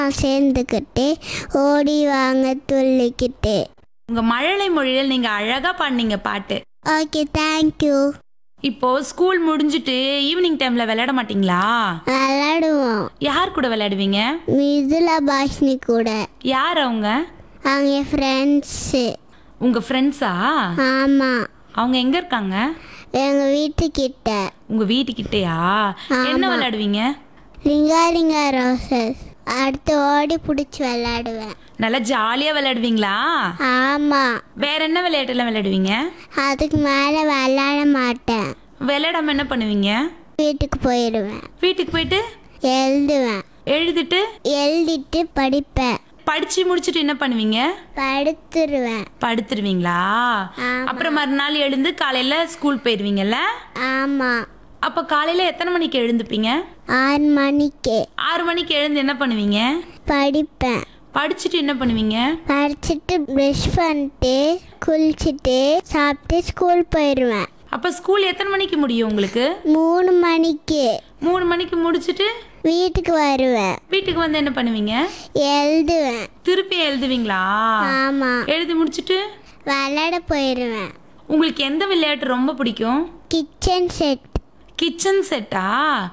சேர்ந்துக்கிட்டு ஓடி வாங்க துள்ளிக்கிட்டு உங்க மழலை மொழியில் நீங்க அழகா பாடினீங்க பாட்டு ஓகே தேங்க்யூ இப்போ ஸ்கூல் முடிஞ்சிட்டு ஈவினிங் டைம்ல விளையாட மாட்டீங்களா விளாடுவோம் யார் கூட விளையாடுவீங்க மிதுலா பாஷினி கூட யார் அவங்க அவங்க ஃப்ரெண்ட்ஸு உங்க ஃப்ரெண்ட்ஸா ஆமாம் அவங்க எங்க இருக்காங்க எங்கள் வீட்டுக்கிட்ட உங்க வீட்டுக்கிட்டயா என்ன விளையாடுவீங்க லிங்காலிங்கா ரோசஸ் அடுத்து ஓடி பிடிச்சி விளாடுவேன் நல்லா ஜாலியா விளையாடுவீங்களா ஆமாம் வேற என்ன விளையாட்டுலாம் விளையாடுவீங்க அதுக்கு மேலே விளாட மாட்டேன் விளையாடாம என்ன பண்ணுவீங்க வீட்டுக்கு போயிடுவேன் வீட்டுக்கு போயிட்டு எழுதுவேன் எழுதிட்டு எழுதிட்டு படிப்பேன் படிச்சு முடிச்சிட்டு என்ன பண்ணுவீங்க படுத்துருவேன் படுத்துருவீங்களா ஆமா. அப்புறம் மறுநாள் எழுந்து காலையில ஸ்கூல் போயிருவீங்கல்ல ஆமாம் அப்ப காலையில எத்தனை மணிக்கு எழுந்துப்பீங்க ஆறு மணிக்கு ஆறு மணிக்கு எழுந்து என்ன பண்ணுவீங்க படிப்பேன் படிச்சுட்டு என்ன பண்ணுவீங்க படிச்சுட்டு ப்ரஷ் பண்ணிட்டு குளிச்சுட்டு சாப்பிட்டு ஸ்கூல் போயிடுவேன் அப்ப ஸ்கூல் எத்தனை மணிக்கு முடியும் உங்களுக்கு மூணு மணிக்கு மூணு மணிக்கு முடிச்சிட்டு வீட்டுக்கு வருவேன் வீட்டுக்கு வந்து என்ன பண்ணுவீங்க எழுதுவேன் திருப்பி எழுதுவீங்களா ஆமாம் எழுதி முடிச்சிட்டு விளையாட போயிடுவேன் உங்களுக்கு எந்த விளையாட்டு ரொம்ப பிடிக்கும் கிச்சன் செட் கிச்சன் செட்டா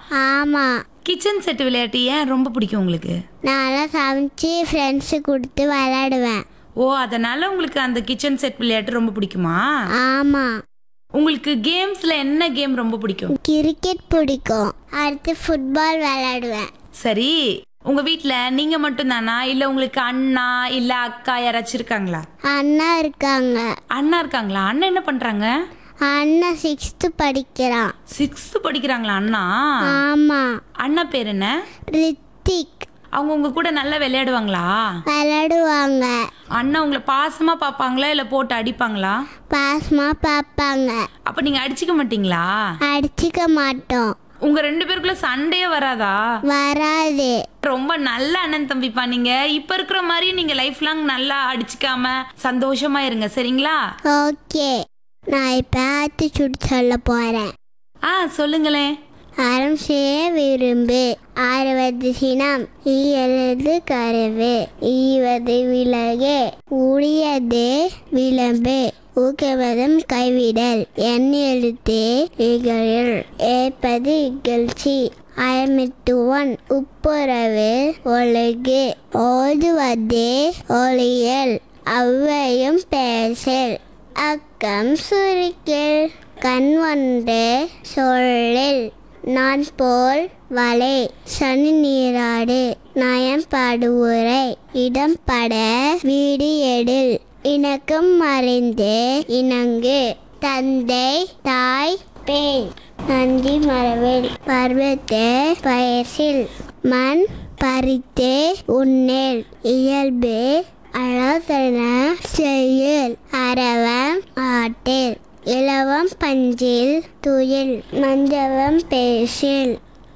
ஆமாம் கிச்சன் செட் விளையாட்டு ஏன் ரொம்ப பிடிக்கும் உங்களுக்கு நான்லாம் சமைச்சு ஃப்ரெண்ட்ஸு கொடுத்து விளையாடுவேன் ஓ அதனால உங்களுக்கு அந்த கிச்சன் செட் விளையாட்டு ரொம்ப பிடிக்குமா ஆமாம் உங்களுக்கு கேம்ஸ்ல என்ன கேம் ரொம்ப பிடிக்கும் கிரிக்கெட் பிடிக்கும் அடுத்து ஃபுட்பால் விளையாடுவேன் சரி உங்க வீட்ல நீங்க மட்டும் தானா இல்ல உங்களுக்கு அண்ணா இல்ல அக்கா யாராச்சும் இருக்காங்களா அண்ணா இருக்காங்க அண்ணா இருக்காங்களா அண்ணன் என்ன பண்றாங்க அண்ணா சிக்ஸ்த்து படிக்கிறான் சிக்ஸ்த் படிக்கிறாங்களா அண்ணா ஆமாம் அண்ணா பேர் என்ன ரித்திக் அவங்க உங்க கூட நல்லா விளையாடுவாங்களா விளையாடுவாங்க அண்ணா உங்களை பாசமா பாப்பாங்களா இல்ல போட்டு அடிப்பாங்களா பாசமாக பார்ப்பாங்க அப்ப நீங்க அடிச்சுக்க மாட்டீங்களா அடிச்சுக்க மாட்டோம் உங்க ரெண்டு பேருக்குள்ள சண்டையே வராதா வராது ரொம்ப நல்ல அண்ணன் தம்பிப்பா நீங்க இப்ப இருக்கிற மாதிரி நீங்க லைஃப் லாங் நல்லா அடிச்சுக்காம சந்தோஷமா இருங்க சரிங்களா ஓகே நான் இப்போ ஆத்திச்சூடு சொல்ல போகிறேன் ஆ சொல்லுங்களேன் அறம் செய்ய விரும்பு ஆறுவது சினம் ஈயது கருவு ஈவது விலகு உரியது விளம்பு ஊக்கவதம் கைவிடல் என் எழுத்து இகழில் ஏற்பது இகழ்ச்சி அயமிட்டுவன் உப்புரவு ஒழுகு ஓதுவது ஒளியல் அவ்வையும் பேசல் அக்கம் சுருக்கில் கண் ஒன்று சொல்லில் நான் போல் வலை சனி நீராடு நயம் படுவுரை இடம் பட வீடு எடில் இணக்கம் மறைந்து இணங்கு தந்தை தாய் பேய் நன்றி மரவில் பருவத்து பயசில் மண் பறித்து உன்னேல் இயல்பு அழகன செயல் அறவம் ஆட்டில் இலவம் பஞ்சில் துயில் மஞ்சவம் பேசில்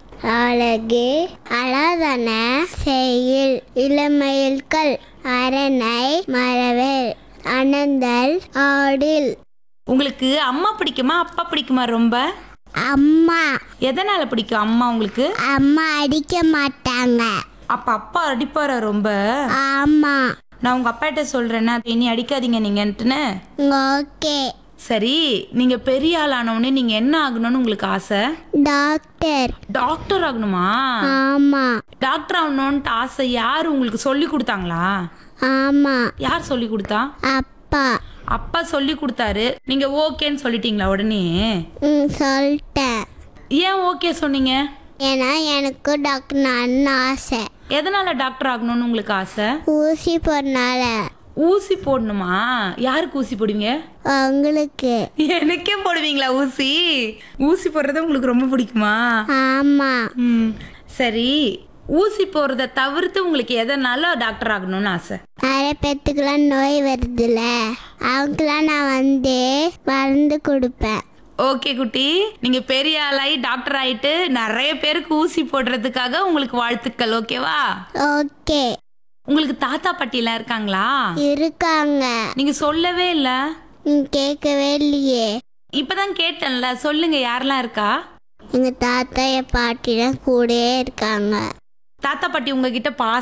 அழகு அழகன செயல் இளமயில்கள் அரணை மரவேல் அனந்தல் ஆடில் உங்களுக்கு அம்மா பிடிக்குமா அப்பா பிடிக்குமா ரொம்ப அம்மா எதனால பிடிக்கும் அம்மா உங்களுக்கு அம்மா அடிக்க மாட்டாங்க அப்ப அப்பா அடிப்பாரா ரொம்ப ஆமா நான் உங்க அப்பாட்ட சொல்றேன்னா இனி அடிக்காதீங்க நீங்கன்ட்டுன்னு ஓகே சரி நீங்க பெரிய ஆள் ஆனவுடனே நீங்க என்ன ஆகணும்னு உங்களுக்கு ஆசை டாக்டர் டாக்டர் ஆகணுமா ஆமா டாக்டர் ஆகணும்ன்ட்டு ஆசை யார் உங்களுக்கு சொல்லி கொடுத்தாங்களா ஆமா யார் சொல்லி கொடுத்தா அப்பா அப்பா சொல்லி கொடுத்தாரு நீங்க ஓகேன்னு சொல்லிட்டீங்களா உடனே ம் சொல்லிட்டேன் ஏன் ஓகே சொன்னீங்க ஏன்னா எனக்கு டாக்டர் நான் ஆசை எதனால டாக்டர் ஆகணும்னு உங்களுக்கு ஆசை ஊசி போடுறனால ஊசி போடணுமா யாருக்கு ஊசி போடுவீங்க உங்களுக்கு எனக்கே போடுவீங்களா ஊசி ஊசி போடுறது உங்களுக்கு ரொம்ப பிடிக்குமா ஆமா ம் சரி ஊசி போடுறத தவிர்த்து உங்களுக்கு எதனால டாக்டர் ஆகணும்னு ஆசை நிறைய பேத்துக்கெல்லாம் நோய் வருதுல்ல அவங்களாம் நான் வந்து மருந்து கொடுப்பேன் ஓகே குட்டி நீங்க பெரிய ஆளாகி டாக்டர் ஆயிட்டு நிறைய பேருக்கு ஊசி போடுறதுக்காக உங்களுக்கு வாழ்த்துக்கள் ஓகேவா ஓகே உங்களுக்கு தாத்தா பாட்டி எல்லாம் இருக்காங்களா இருக்காங்க நீங்க சொல்லவே இல்ல நீ கேட்கவே இல்லையே இப்பதான் கேட்டேன்ல சொல்லுங்க யாரெல்லாம் இருக்கா எங்க தாத்தா என் பாட்டிலாம் கூடயே இருக்காங்க தாத்தா பாட்டி உங்ககிட்ட பாச